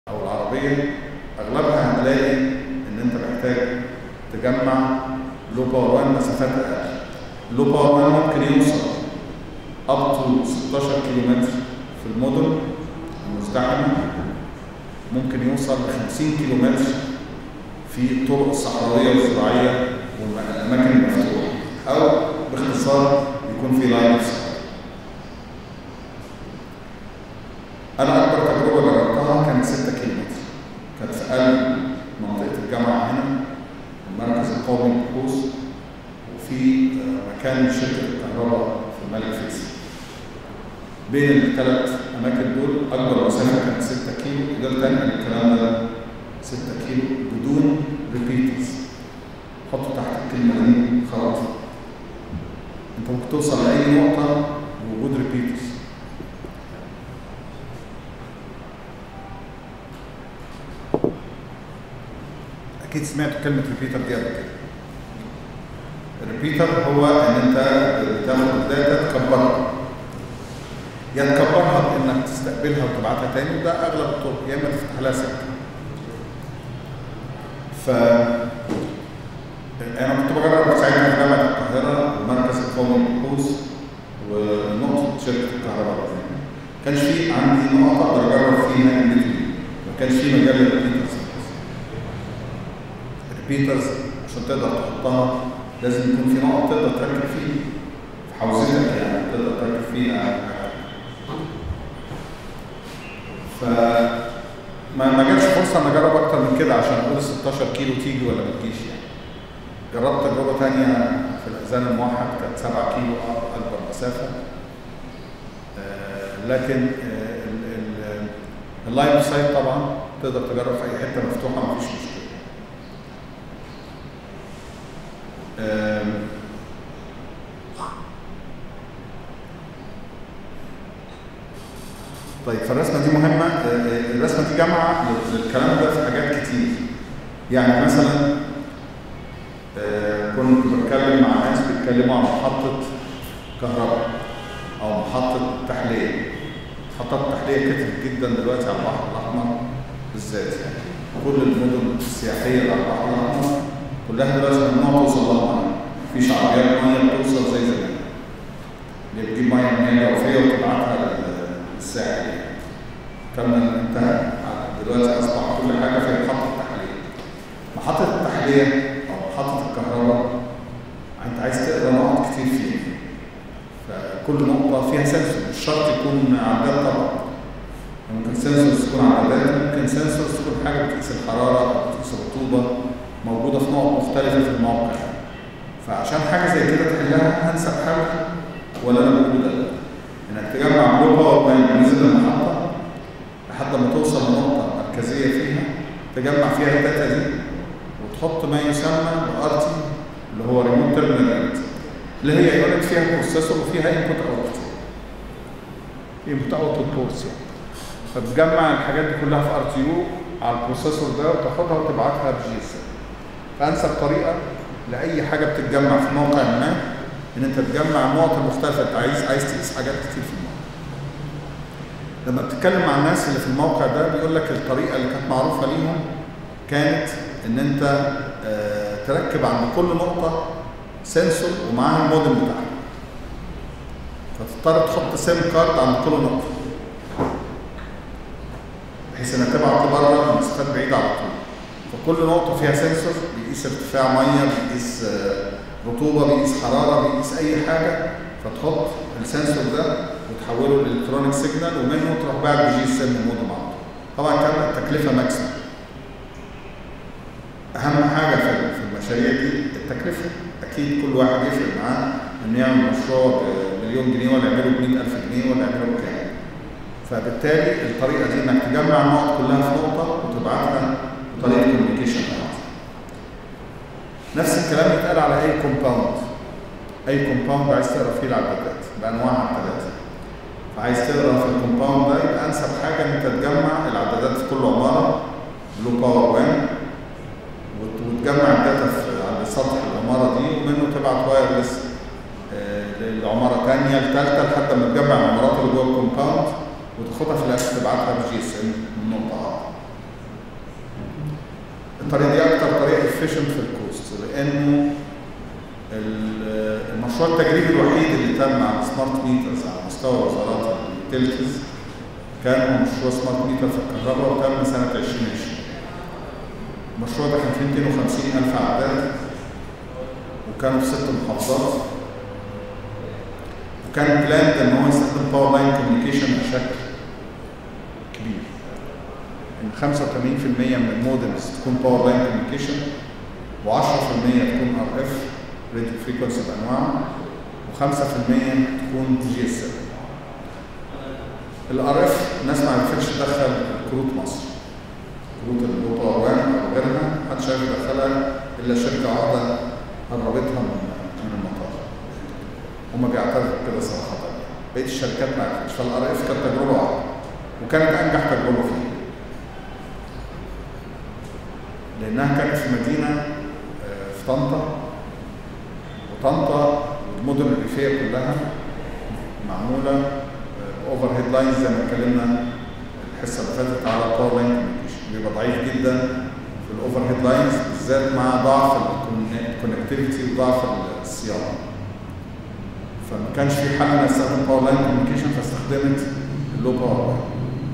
او العربيه اغلبها هتلاقي ان انت محتاج تجمع لو باور 1 مسافات اقل لو باور 1 ممكن يوصل اب تو 16 كيلومتر في المدن المزدحمه ممكن يوصل ل 50 كيلومتر في الطرق الصحراويه والزراعيه والاماكن المفتوحه او باختصار يكون في لاين اوف انا اكبر تجربه جربتها كانت 6 كيلومتر كانت في قلب منطقه الجامعه هنا المركز القومي للبحوث وفي مكان شركه الكهرباء في الملك فيصل بين الثلاث اماكن دول اكبر مسافه كانت 6 كيلو قدرت انقل الكلام ده 6 كيلو بدون ريبيترز حطوا تحت الكلمه دي خلاص انت ممكن توصل لاي نقطه بوجود ريبيترز اكيد سمعتوا كلمه ريبيتر دي قبل كده الريبيتر هو ان انت بتاخد الداتا تكبرها يا تكبرها بانك تستقبلها وتبعتها تاني وده اغلب الطرق يا اما تفتح لها سكه ف انا كنت بجرب ساعتها في جامعه القاهره المركز القومي للبحوث ونقطه شركه الكهرباء كانش في عندي نقط اقدر اجرب فيها النتورك ما كانش في مجال للريبيترز الريبيترز عشان تقدر تحطها لازم يكون في نقط تقدر تركب فيه في حوزتك يعني تقدر تركب فيها ف ما ما جاتش فرصه ان اجرب اكتر من كده عشان اقول 16 كيلو تيجي ولا ما تجيش يعني جربت تجربه ثانيه في الاذان الموحد كانت 7 كيلو اكبر مسافه آه لكن آه اللايف سايت طبعا تقدر تجرب في اي حته مفتوحه ما فيش مشكله آه طيب فالرسمه دي مهمه الرسمه دي جامعه للكلام ده في حاجات كتير يعني مثلا كنت بتكلم مع ناس بيتكلموا عن محطه كهرباء او محطه تحليه محطات التحليه كترت جدا دلوقتي على البحر الاحمر بالذات يعني كل المدن السياحيه اللي على البحر الاحمر كلها دلوقتي ممنوع توصل لها مفيش عربيات ميه بتوصل زي زمان اللي بتجيب ميه من المياه الجوفيه وتبعتها الساحل كان انتهى دلوقتي اصبح كل حاجه في محطه التحليه محطه التحليه او محطه الكهرباء انت عايز تقرا نقط كتير فيها فكل نقطه فيها سنسور مش شرط يكون عداد طبعا ممكن سنسورز تكون عدادات ممكن سنسورز تكون حاجه بتقيس الحراره او بتقيس الرطوبه موجوده في نقط مختلفه في الموقع فعشان حاجه زي كده تحلها انسب حل ولا انا بقول ده انك تجمع بلو باور بين نزل المحطه لحد ما توصل لنقطه مركزيه فيها تجمع فيها الداتا دي وتحط ما يسمى بار تي اللي هو ريموت تيرمينال اللي هي يونت فيها بروسيسور وفيها انبوت اوتبوت انبوت اوتبوت بورتس يعني فتجمع الحاجات دي كلها في ار تي يو على البروسيسور ده وتاخدها وتبعتها بجي اس فانسب طريقه لاي حاجه بتتجمع في موقع ما ان انت تجمع النقط المختلفه انت عايز عايز تقيس حاجات كتير في الموقع لما بتتكلم مع الناس اللي في الموقع ده بيقول لك الطريقه اللي كانت معروفه ليهم كانت ان انت اه تركب عند كل نقطه سنسور ومعاها المودم بتاعها فتضطر تحط سيم كارد عند كل نقطه بحيث انها تبعت بره مسافات بعيده على طول فكل نقطه فيها سنسور بيقيس ارتفاع ميه بيقيس اه رطوبه بيقيس حراره بيقيس اي حاجه فتحط السنسور ده وتحوله لالكترونيك سيجنال ومنه تروح باعت بجي اس ام مودم على طبعا كان التكلفه ماكسيمم اهم حاجه في المشاريع دي التكلفه اكيد كل واحد يفرق معاه انه يعمل مشروع بمليون جنيه ولا يعمله ب 100000 جنيه ولا يعمله بكام فبالتالي الطريقه دي انك تجمع النقط كلها في نقطه وتبعتها بطريقه كوميونيكيشن نفس الكلام يتقال على اي كومباوند اي كومباوند عايز تقرا فيه العدادات بانواعها الثلاثه فعايز تقرا في الكومباوند ده يبقى انسب حاجه ان انت تجمع العدادات في كل عماره بلو باور 1 وتجمع الداتا عند سطح العماره دي ومنه تبعت وايرلس لعماره ثانيه لثالثه لحد ما تجمع العمارات اللي جوه الكومباوند وتاخدها في الاخر تبعتها بجي اس ام من نقطه واحده الطريقه دي اكتر طريقه افيشنت في الكوست لانه ال- المشروع التجريبي الوحيد اللي تم على سمارت ميترز على مستوى وزارات اليوتيليتيز كان هو مشروع سمارت ميتر في الكهرباء وتم سنه 2020 المشروع ده كان فيه 250 الف عداد وكانوا في ست محافظات وكان بلاند ان هو يستخدم باور لاين كوميونيكيشن بشكل كبير ان 85% من المودمز تكون باور لاين كوميونيكيشن و10% تكون ار اف راديو فريكونسي بانواعه و5% تكون جي اس ام الار اف الناس ما عرفتش تدخل كروت مصر كروت اللي هو باور او غيرها محدش عارف يدخلها الا شركه واحده قربتها من من المطار هما بيعترفوا بكده صراحه بقيه الشركات ما عرفتش فالار اف كانت تجربه واحده وكانت انجح تجربه فيه لانها كانت في مدينه آه، في طنطا وطنطا والمدن الريفيه كلها معموله اوفر هيد لاينز زي ما اتكلمنا الحصه اللي فاتت على الباور لاين كوميونيكيشن بيبقى ضعيف جدا في الاوفر هيد لاينز بالذات مع ضعف الكونكتيفيتي وضعف الصيانه فما كانش في حل انها تستخدم باور لاين كوميونيكيشن فاستخدمت اللو باور لاين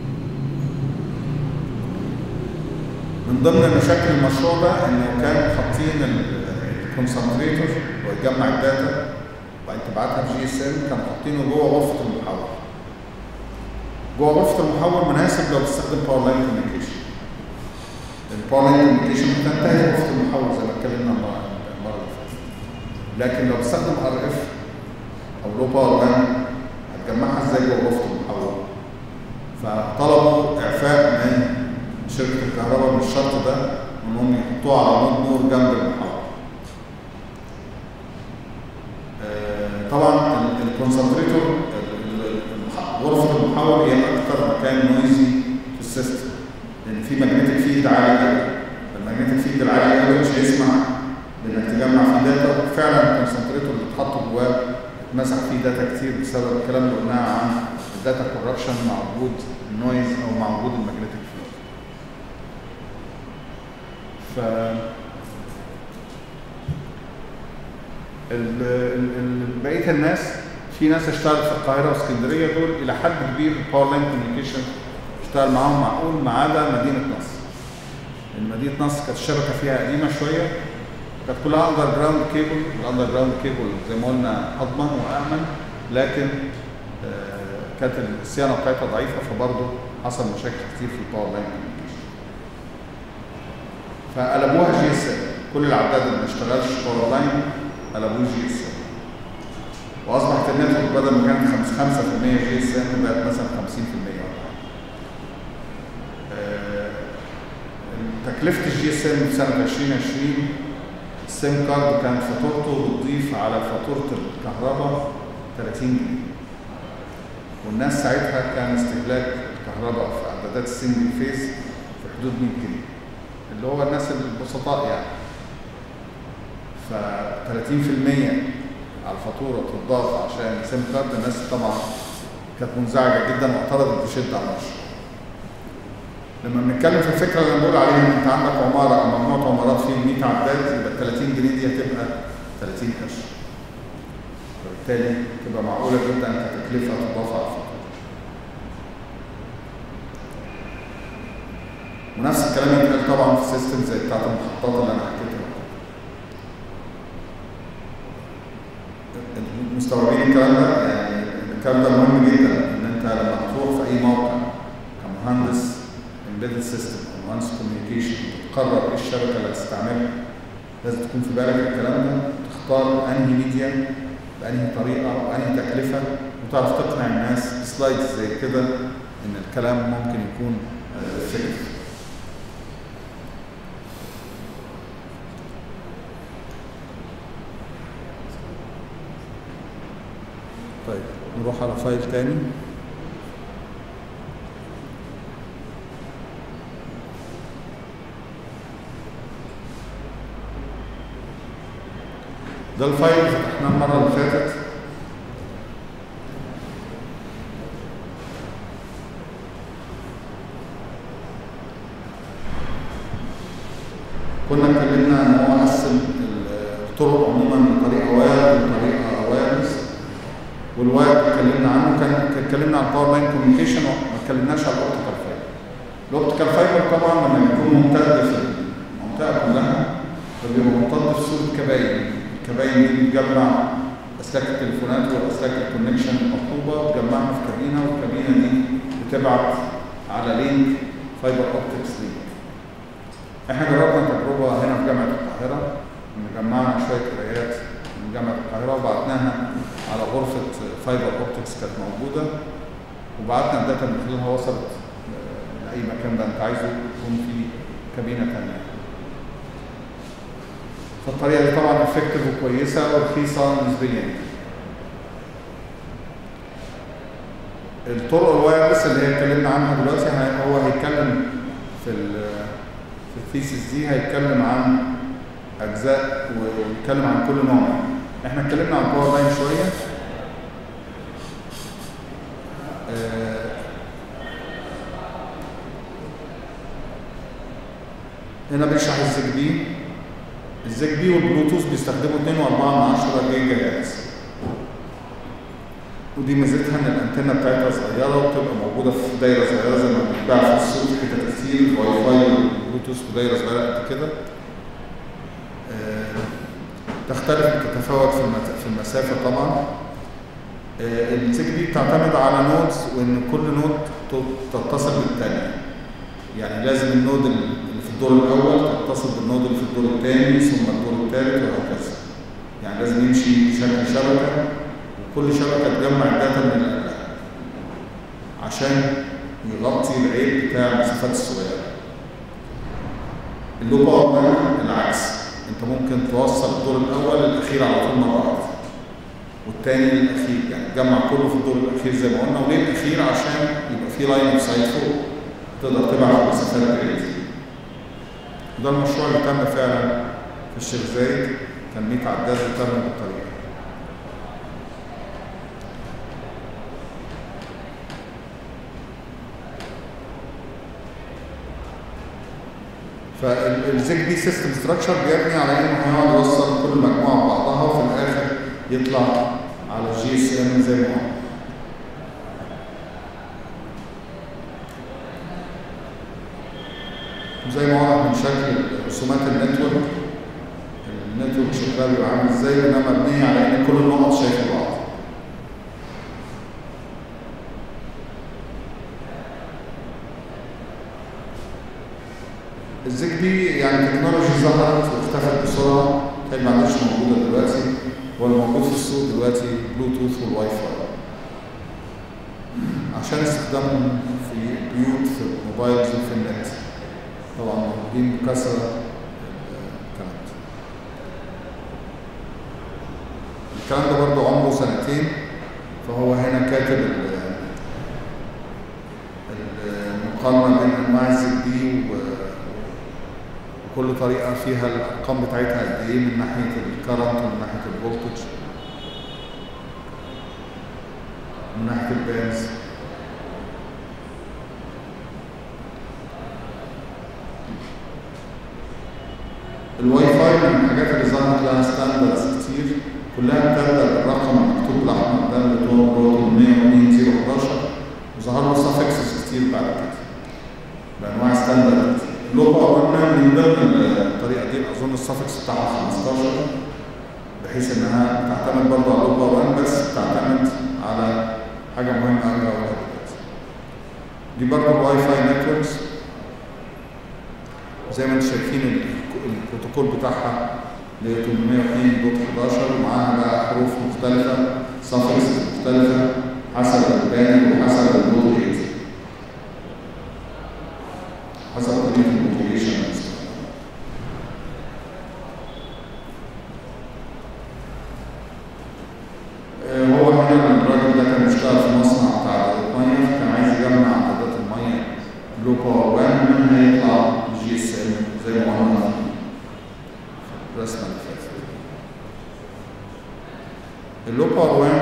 من ضمن مشاكل المشروع ده انه كانوا حاطين الكونسنتريتور ويجمع الداتا وبعدين تبعتها في جي اس ام كانوا حاطينه جوه غرفه المحول جوه غرفه المحول مناسب لو بتستخدم باور لاين كوميونيكيشن الباور لاين كوميونيكيشن بتنتهي في غرفه المحول زي ما اتكلمنا المره المرة اللي فاتت لكن لو بتستخدم ار اف او لو باور لاين هتجمعها ازاي جوه غرفه المحول فطلبوا اعفاء من شركه الكهرباء من الشرط ده انهم يحطوه على عمود نور جنب المحول آه، طبعا ال- الكونسنتريتور ال- ال- المح- غرفه المحول هي اكثر مكان نويزي في السيستم لان في ماجنتيك فيلد عالي قوي الماجنتيك فيلد العالي قوي مش هيسمح بانك تجمع فيه داتا فعلا الكونسنتريتور اللي اتحط جواه مسح فيه داتا كتير بسبب الكلام اللي قلناه عن الداتا كوركشن مع وجود النويز او مع وجود الماجنتيك فيلد ف ال- ال- ال- بقيه الناس في ناس اشتغلت في القاهره واسكندريه دول الى حد كبير باور لاين كوميونيكيشن اشتغل معاهم معقول ما عدا مدينه نصر. لان مدينه نصر كانت الشبكه فيها قديمه شويه كانت كلها اندر جراوند كيبل الاندر جراوند كيبل زي ما قلنا اضمن وامن لكن آه، كانت الصيانه بتاعتها ضعيفه فبرضه حصل مشاكل كتير في الباور لاين كوميونيكيشن. فقلبوها جي اس ام كل العداد اللي ما اشتغلش باور لاين قلبوه جي اس ام واصبحت النتورك بدل ما كانت 5% جي اس ام بقت مثلا 50% ولا حاجه. آه، تكلفه الجي اس ام في سنه 2020 السيم كارد كانت فاتورته بتضيف على فاتوره الكهرباء 30 جنيه والناس ساعتها كان استهلاك الكهرباء في اعدادات السنجل فيز في حدود 100 جنيه اللي هو الناس البسطاء يعني ف 30% على الفاتوره تضاف عشان سيم كارد الناس طبعا كانت منزعجه جدا واعترضت بشده على المشروع. لما بنتكلم في الفكره اللي انا بقول عليها ان انت عندك عماره او مجموعه عمارات فيه 100 عداد يبقى ال 30 جنيه دي هتبقى 30 قرش. فبالتالي تبقى معقوله جدا كتكلفه تضاف على الفاتوره. ونفس الكلام يتقال طبعا في سيستم زي بتاعت المحطات اللي انا حكيتها مستوعبين الكلام ده يعني الكلام ده مهم جدا ان انت لما تروح في اي موقع كمهندس امبيدد سيستم او مهندس كوميونيكيشن تقرر ايه الشبكه اللي هتستعملها لازم تكون في بالك الكلام ده تختار انهي ميديا بانهي طريقه وانهي تكلفه وتعرف تقنع الناس بسلايدز زي كده ان الكلام ممكن يكون فكر طيب نروح على فايل تاني ده الفايل اللي فتحناه المرة اللي فاتت كنا اتكلمنا ان هو قسم الطرق عموما لطريقه واير وطريقه وايرلس والواير اتكلمنا عنه كان كان اتكلمنا عن الباور لاين كوميونيكيشن وما اتكلمناش على الاوبتيكال فايبر الاوبتيكال فايبر طبعا لما يكون ممتد في المنطقه كلها فبيبقى ممتد في صوره كباين الكباين دي بتجمع اسلاك التليفونات واسلاك الكونكشن المطلوبه بتجمعها في كابينه والكابينه دي بتبعت على لينك فايبر اوبتكس لينك احنا جربنا تجربه هنا في جامعه القاهره ان جمعنا شويه قرايات من جامعه القاهره وبعتناها على غرفه فايبر اوبتكس كانت موجوده وبعتنا الداتا من خلالها وصلت لاي مكان ده انت عايزه يكون في كابينه ثانيه فالطريقه دي طبعا افكتيف وكويسه ورخيصه نسبيا الطرق الوايرلس اللي هي اتكلمنا عنها دلوقتي هو هيتكلم في في الثيسيس دي هيتكلم عن اجزاء ويتكلم عن كل نوع احنا اتكلمنا عن الباور لاين شويه آه هنا بيشرح الزج بي الزج بي والبلوتوث بيستخدموا 2.4 جيجا هرتز ودي ميزتها ان الانتنه بتاعتها صغيره وبتبقى موجوده في دايره صغيره زي ما بتتباع في السوق في حتت كتير الواي فاي والبلوتوث في دايره صغيره قد كده آه تختلف بتتفاوت في في المسافه طبعا آه الزج بي بتعتمد على نودز وان كل نود تتصل بالثانيه يعني لازم النود اللي في الدور الاول تتصل بالنود اللي في الدور الثاني ثم الدور الثالث وهكذا يعني لازم يمشي شكل شبكه وكل شبكه تجمع الداتا من اللي قبلها عشان يغطي العيب بتاع المسافات الصغيره اللو باور العكس انت ممكن توصل الدور الاول للاخير على طول مره واحده والثاني للاخير يعني تجمع كله في الدور الاخير زي ما قلنا وليه الاخير عشان يبقى في لاين اوف سايت فوق تقدر تبعت مسافات بعيده وده المشروع اللي تم فعلا في الشيخ زايد كان 100 عداد وتم بالطريقه فالزج بي سيستم ستراكشر بيبني على انه هيقعد يوصل كل مجموعه ببعضها وفي الاخر يطلع على جي اس ام زي ما هو زي ما واضح من شكل رسومات النتورك النتورك شكلها بيبقى عامل ازاي انها مبنيه على ان كل النقط شايفه بعض الزج بي يعني تكنولوجي ظهرت واختفت بسرعه هي ما عادش موجوده دلوقتي هو الموجود في السوق دلوقتي بلوتوث والواي فاي عشان استخدامهم في بيوت في الموبايلز وفي النت طبعا موجودين بكثره الكلام ده الكلام ده برضه عمره سنتين فهو هنا كاتب المقارنه بين انواع الزد دي وكل طريقه فيها الارقام بتاعتها قد ايه من ناحيه الكرنت ومن ناحيه الفولتج من ناحيه البانز الواي فاي من الحاجات اللي ظهرت لها ستاندردز كتير كلها بتبدا بالرقم المكتوب الاحمر ده اللي هو بروتون 102 وظهر له سافكسز كتير بعد كده بانواع ستاندرد لو قلنا من ضمن الطريقه دي اظن السافكس بتاعها 15 بحيث انها تعتمد برضه على لوبا 1 بس بتعتمد على حاجه مهمه قوي دلوقتي دي برضه الواي فاي نتوركس زي ما انتم شايفين البروتوكول بتاعها اللي هي 802.11 ومعاها بقى حروف مختلفة سافكس مختلفة حسب البان وحسب النود ريت حسب طريقة الموتيفيشن هو هنا الراجل ده كان بيشتغل في مصنع بتاع عدادات ميه فكان عايز يجمع عدادات الميه لو باور 1 منها يطلع جي اس ام زي ما قلنا في الرسمه اللي فاتت اللو باور 1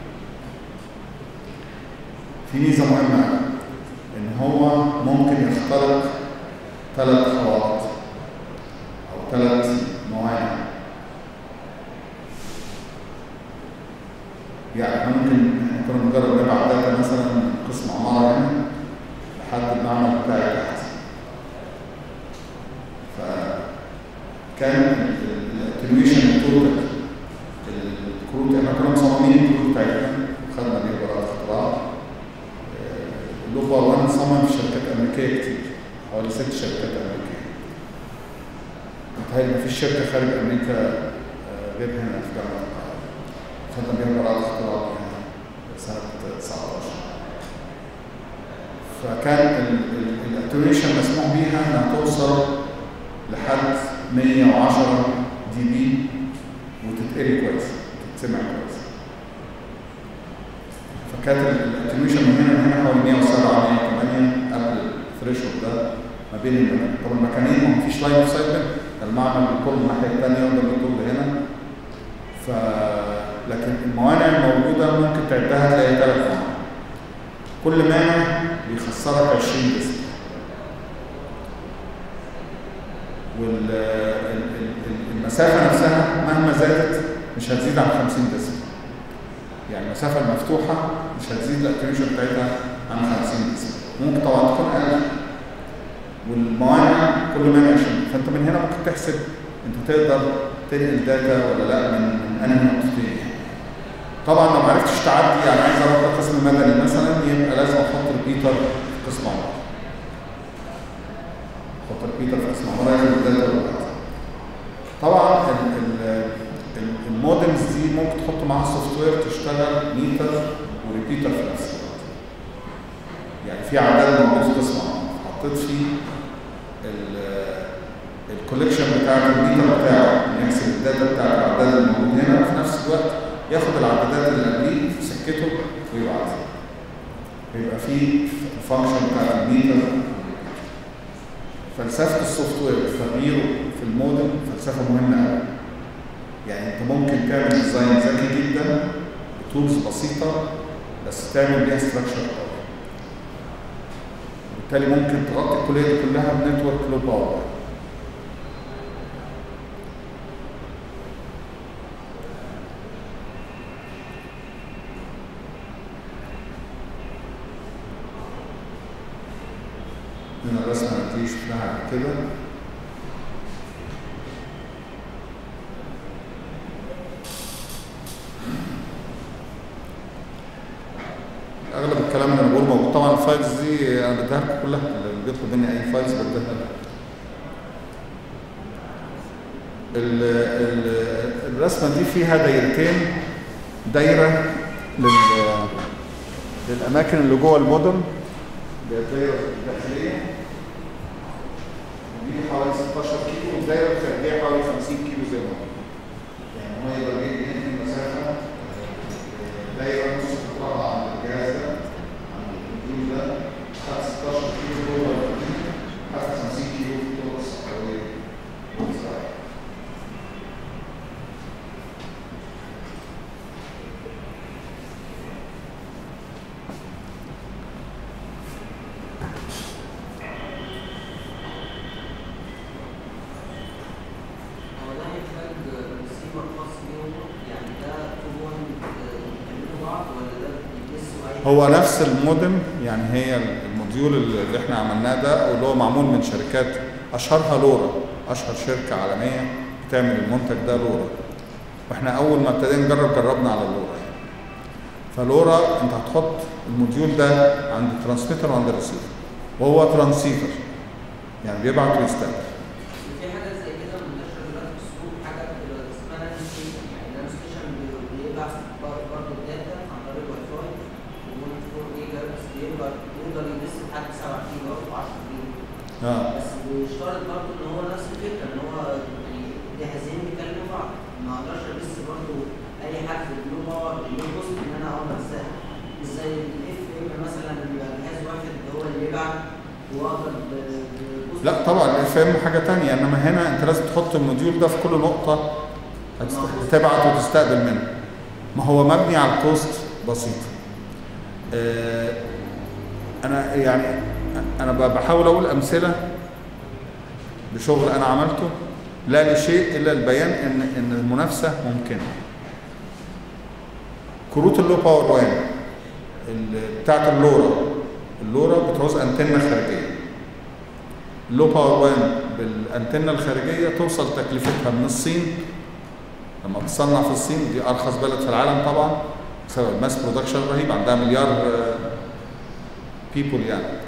في ميزه مهمه ان هو ممكن يخترق ثلاث خواط او كان الاتنويشن التوتال الكروت احنا كنا مصممين الكروت بتاعتنا خدنا بيها براءة اختراع اللوبا 1 صمم في شركات امريكيه كتير حوالي ست شركات امريكيه متهيألي مفيش شركه خارج امريكا آه، غير هنا في جامعه القاهره خدنا بيها براءة اختراع يعني سنه 19 فكان الاتنويشن مسموح بيها انها توصل لحد 110 دي بي وتتقري كويس تتسمع كويس فكانت الاتنويشن من هنا لهنا حوالي 107 108 قبل الثريشولد ده ما بين المكانين طب المكانين ما فيش لاين اوف سايت المعمل بيطل الناحيه الثانيه وده بيطل هنا ف لكن الموانع الموجوده ممكن تعدها تلاقي ثلاث موانع كل مانع بيخسرك 20 ديسك والمسافة نفسها مهما زادت مش هتزيد عن 50 ديسك يعني المسافة المفتوحة مش هتزيد الاتنشن بتاعتها عن 50 ديسك ممكن طبعا تكون أقل والموانع كل مانع 20 فأنت من هنا ممكن تحسب أنت تقدر تنقل داتا ولا لا من من أنهي نقطتين طبعا لو ما عرفتش تعدي يعني عايز اروح قسم مدني مثلا يبقى لازم احط البيتر في قسم عمارة احط البيتر في قسم عمارة ياخد الداتا والوقت طبعا ال ال المودمز دي ممكن تحط معاها سوفت وير تشتغل ميتر وريبيتر في نفس الوقت يعني في عدد موجود في قسم عمارة حطيت فيه الكوليكشن بتاع الميتر بتاعه يحسب الداتا بتاع العدد الموجود هنا وفي نفس الوقت ياخد العدادات اللي قبليه في سكته ويبعتها يبقى في الفانكشن بتاع الميتر فلسفه السوفت وير تغييره في المودم فلسفه مهمه قوي يعني انت ممكن تعمل ديزاين ذكي جدا بتولز بسيطه بس تعمل بيها ستراكشر قوي بالتالي ممكن تغطي الكليه دي كلها بنتورك لو باور هنا الرسمة دي شفناها قبل كده اغلب الكلام اللي انا بقوله موجود طبعا الفايلز دي انا بديها لكم كلها اللي بيطلب مني اي فايلز بديها لكم ال- ال- الرسمه دي فيها دايرتين دايره لل للاماكن اللي جوه المدن الدايره الداخليه دي حوالي 16 كيلو والدايره الخارجيه حوالي 50 كيلو زي ما قلنا يعني هو يقدر يدي المسافه دايره نص قطرها عن الجهاز ده عن الكيلو ده خد 16 كيلو جوه المدينه خد 50 كيلو في الطرق الصحراويه والزراعيه هو ده هيحتاج ريسيفر خاص بيهم يعني ده هو يكلموا بعض ولا ده بيلبسوا اي هو نفس المودم يعني هي الموديول اللي احنا عملناه ده واللي هو معمول من شركات اشهرها لورا اشهر شركه عالميه بتعمل المنتج ده لورا واحنا اول ما ابتدينا نجرب جربنا على اللورا فلورا انت هتحط الموديول ده عند الترانسميتر وعند الريسيفر وهو ترانسيفر يعني بيبعت ويستقبل في حاجه زي كده منتشره دلوقتي في السوق حاجه اسمها نانو ستيشن يعني نانو ستيشن بيبعت برضه الداتا عن طريق الواي فاي ومن 4 جيجا بس بيقدر يقدر يلبس لحد 7 جيجا او 10 جيجا اه بس بيشترط برضه ان هو نفس الفكره ان هو يعني جهازين بيكلموا بعض ما اقدرش البس برضه اي حاجه في البلو باور اللي بوست ان انا اقدر ازاي مش زي الاف ام مثلا بيبقى جهاز واحد هو اللي يبعت واقدر ب- ببوست لا طبعا الاف ام حاجه تانية انما هنا انت لازم تحط الموديول ده في كل نقطه هتست- هتبعت وتستقبل منه ما هو مبني على الكوست بسيط آه، انا يعني انا ب- بحاول اقول امثله لشغل انا عملته لا لشيء الا البيان ان ان المنافسه ممكنه كروت اللو باور وان ال- بتاعت اللورا اللورا بتعوز انتنه خارجيه اللو باور وان بالانتنه الخارجيه توصل تكلفتها من الصين لما بتصنع في الصين دي ارخص بلد في العالم طبعا بسبب ماس برودكشن رهيب عندها مليار بيبول يعني